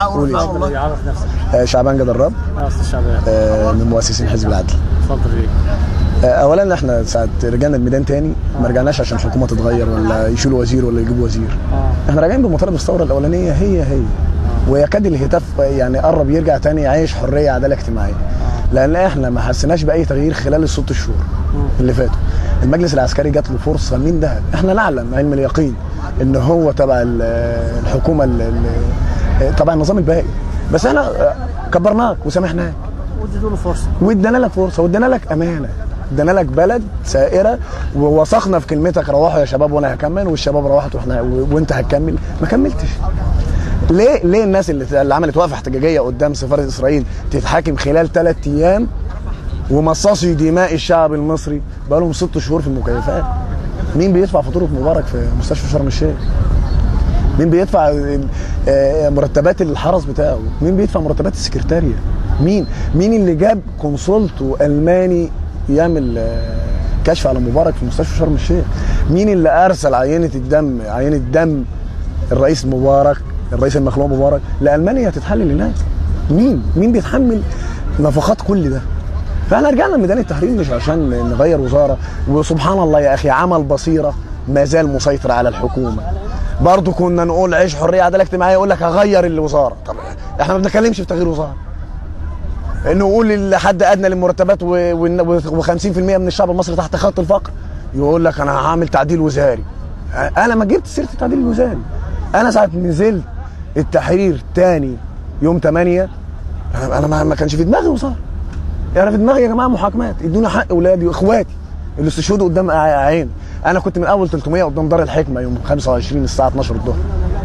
قولي. اتفضل يعرف نفسك آه، شعبان جد الرب اه استاذ شعبان آه، من مؤسسين حزب العدل اتفضل بيه آه، اولا احنا ساعه رجعنا الميدان تاني ما رجعناش عشان الحكومه تتغير ولا يشيلوا وزير ولا يجيبوا وزير اه احنا راجعين بمطالب الثوره الاولانيه هي هي ويكاد الهتاف يعني قرب يرجع تاني عيش حريه عداله اجتماعيه لان احنا ما حسيناش باي تغيير خلال الست شهور اللي فاتوا المجلس العسكري جات له فرصه من ذهب احنا نعلم علم اليقين ان هو تبع ال- الحكومه ال- ال- تبع النظام الباقي بس احنا كبرناك وسامحناك واديتوا له فرصه وادانا لك فرصه وادانا لك امانه ادانا لك بلد سائره ووثقنا في كلمتك روحوا يا شباب وانا هكمل والشباب روحت واحنا وانت هتكمل ما كملتش ليه ليه الناس اللي, اللي عملت وقفه احتجاجيه قدام سفاره اسرائيل تتحاكم خلال ثلاث ايام ومصاصي دماء الشعب المصري بقى لهم ست شهور في المكيفات مين بيدفع فاتوره مبارك في مستشفى شرم الشيخ مين بيدفع آه، مرتبات الحرس بتاعه مين بيدفع مرتبات السكرتارية مين مين اللي جاب كونسولته الماني يعمل آه، كشف على مبارك في مستشفى شرم الشيخ مين اللي ارسل عينه الدم عينه دم الرئيس مبارك الرئيس المخلوع مبارك لالمانيا تتحلل هناك مين مين بيتحمل نفقات كل ده فاحنا رجعنا لميدان التحرير مش عشان نغير وزاره وسبحان الله يا اخي عمل بصيره ما زال مسيطر على الحكومه برضه كنا نقول عيش حريه عداله اجتماعيه يقول لك هغير الوزاره طب احنا ما بنتكلمش في تغيير وزاره انه يقول لحد ادنى للمرتبات و50% من الشعب المصري تحت خط الفقر يقول لك انا هعمل تعديل وزاري انا ما جبت سيره التعديل الوزاري انا ساعه نزلت التحرير تاني يوم 8 انا أنا ما ما كانش في دماغي وزاره يعني في دماغي يا جماعه محاكمات ادوني حق اولادي واخواتي اللي استشهدوا قدام أع- عين انا كنت من اول 300 قدام دار الحكمه يوم 25 الساعه 12 الظهر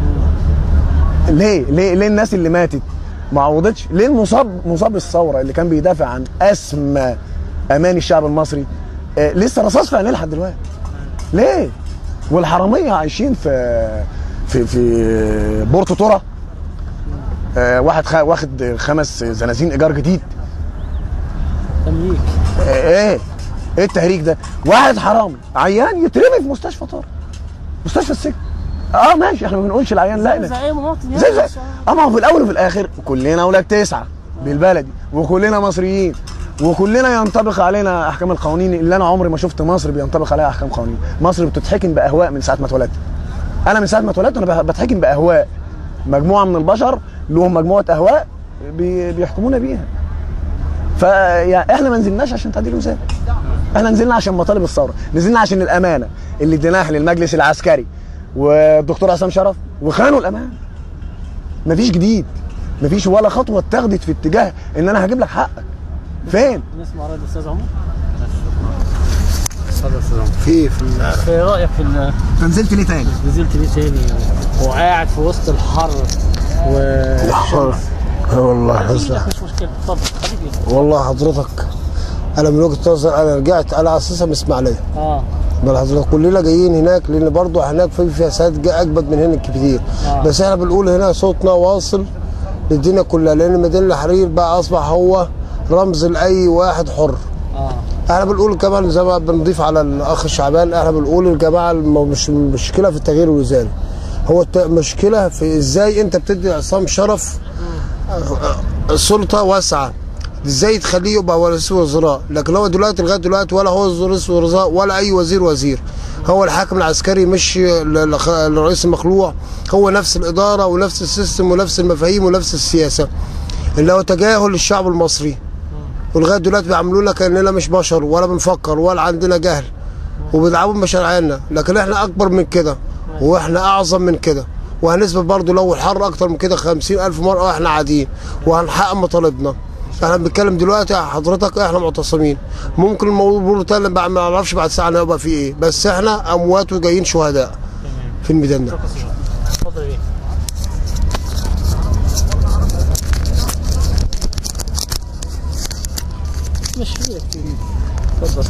ليه ليه ليه الناس اللي ماتت ما عوضتش ليه المصاب مصاب الثوره اللي كان بيدافع عن اسمى امان الشعب المصري آه لسه رصاص في عينيه لحد دلوقتي ليه والحراميه عايشين في في في بورتو تورا آه واحد خ... واخد خمس زنازين ايجار جديد تمليك ايه ايه التهريج ده واحد حرامي عيان يترمي في مستشفى طارق مستشفى السجن اه ماشي احنا ما بنقولش العيان لا لا زي اي مواطن يعني زي زي اه ما هو في الاول وفي الاخر كلنا اولاد تسعه بالبلدي وكلنا مصريين وكلنا ينطبق علينا احكام القوانين اللي انا عمري ما شفت مصر بينطبق عليها احكام قوانين مصر بتتحكم باهواء من ساعه ما اتولدت انا من ساعه ما اتولدت انا بتحكم باهواء مجموعه من البشر لهم مجموعه اهواء بي- بيحكمونا بيها فيعني احنا ما نزلناش عشان تعديل وزاري احنا نزلنا عشان مطالب الثوره نزلنا عشان الامانه اللي اديناها للمجلس العسكري والدكتور عصام شرف وخانوا الامانه مفيش جديد مفيش ولا خطوه اتخذت في اتجاه ان انا هجيب لك حقك فين نسمع راي الاستاذ عمر اتفضل يا استاذ عمر في ايه في ال- في رايك في ال- نزلت ليه تاني نزلت ليه تاني وقاعد في وسط الحر و الحر والله حسن مش مشكله اتفضل حبيبي والله حضرتك انا من وجهه نظر انا رجعت انا اساسا من اسماعيليه اه بل حضرتك كلنا جايين هناك لان برضه هناك في فساد جا- اجمد من هنا كتير آه. بس احنا بنقول هنا صوتنا واصل للدنيا كلها لان ميدان الحرير بقى اصبح هو رمز لاي واحد حر اه احنا بنقول كمان زي ما بنضيف على الاخ شعبان احنا بنقول الجماعه الم- مش مشكله في التغيير الوزاري هو الت- مشكله في ازاي انت بتدي عصام شرف السلطه واسعه ازاي تخليه يبقى رئيس وزراء لكن هو دلوقتي لغايه دلوقتي ولا هو رئيس وزراء ولا اي وزير وزير هو الحاكم العسكري مش ل- لخ- الرئيس المخلوع هو نفس الاداره ونفس السيستم ونفس المفاهيم ونفس السياسه اللي هو تجاهل الشعب المصري ولغايه دلوقتي بيعملوا لك اننا مش بشر ولا بنفكر ولا عندنا جهل وبيلعبوا بمشاريعنا لكن احنا اكبر من كده واحنا اعظم من كده وهنثبت برضه لو الحر اكتر من كده خمسين الف مره واحنا قاعدين وهنحقق مطالبنا احنا بنتكلم دلوقتي حضرتك احنا معتصمين ممكن الموضوع تاني بعد ما نعرفش بعد ساعه هيبقى فيه ايه بس احنا اموات وجايين شهداء في الميدان ده اتفضل ايه مش فيك اتفضل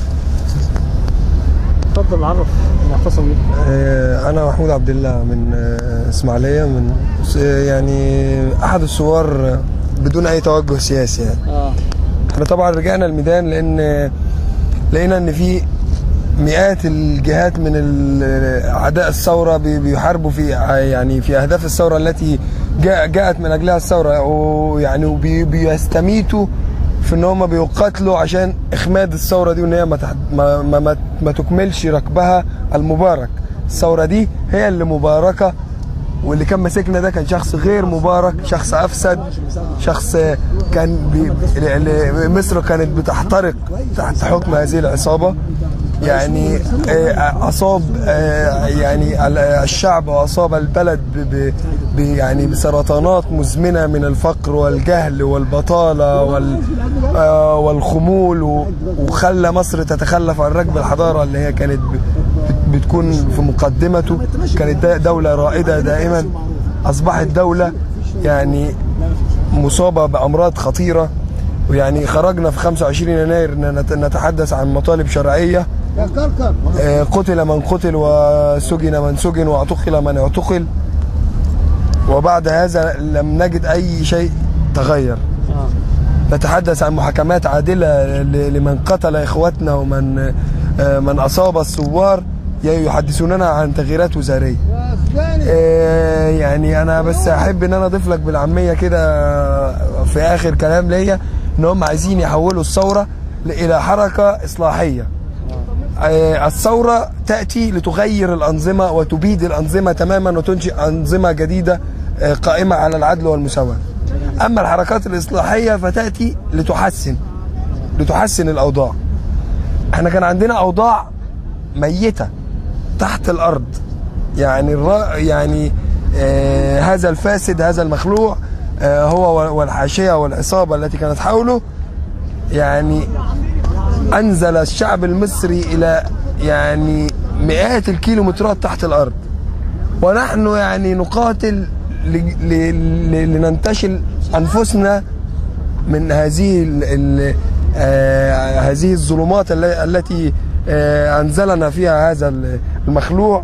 اتفضل عرف المعتصم ليه آه، أنا محمود عبد الله من آه، إسماعيلية من س- يعني أحد الثوار آه، بدون أي توجه سياسي يعني اه احنا طبعا رجعنا الميدان لأن آه، لقينا إن في مئات الجهات من ال- اعداء الثوره بي- بيحاربوا في يعني في اهداف الثوره التي جاء جاءت من اجلها الثوره ويعني وبي- بيستميتوا في ان هم بيقاتلوا عشان اخماد الثوره دي وان هي ما تح- ما ما, ما, ما تكملش ركبها المبارك الثوره دي هي اللي مباركه واللي كان ماسكنا ده كان شخص غير مبارك شخص افسد شخص كان بي ال- ال- مصر كانت بتحترق تحت حكم هذه العصابه يعني آه، اصاب آه، يعني ال- الشعب واصاب البلد ب- ب- ب- يعني بسرطانات مزمنه من الفقر والجهل والبطاله وال آه، والخمول و- وخلى مصر تتخلف عن ركب الحضاره اللي هي كانت ب- بت- بتكون في مقدمته كانت د- دوله رائده دائما اصبحت دوله يعني مصابه بامراض خطيره ويعني خرجنا في 25 يناير نت- نتحدث عن مطالب شرعيه آه، قتل من قتل وسجن من سجن واعتقل من اعتقل وبعد هذا لم نجد اي شيء تغير نتحدث عن محاكمات عادله ل- لمن قتل اخواتنا ومن آه، من اصاب الثوار يحدثوننا عن تغييرات وزاريه آه، يعني انا بس احب ان انا اضيف لك بالعاميه كده في اخر كلام ليا ان هم عايزين يحولوا الثوره ل- الى حركه اصلاحيه آه، الثوره تاتي لتغير الانظمه وتبيد الانظمه تماما وتنشئ انظمه جديده آه، قائمه على العدل والمساواه اما الحركات الاصلاحيه فتاتي لتحسن لتحسن الاوضاع احنا كان عندنا اوضاع ميته تحت الارض يعني الرا يعني آه هذا الفاسد هذا المخلوع آه هو والحاشيه والعصابه التي كانت حوله يعني انزل الشعب المصري الى يعني مئات الكيلومترات تحت الارض ونحن يعني نقاتل ل- ل- ل- لننتشل انفسنا من هذه ال ال آه هذه الظلمات الل- التي آه انزلنا فيها هذا ال- المخلوع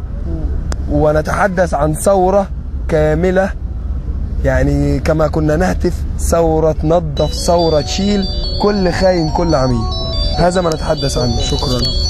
ونتحدث عن ثوره كامله يعني كما كنا نهتف ثوره نظف ثوره تشيل كل خاين كل عميل هذا ما نتحدث عنه شكرا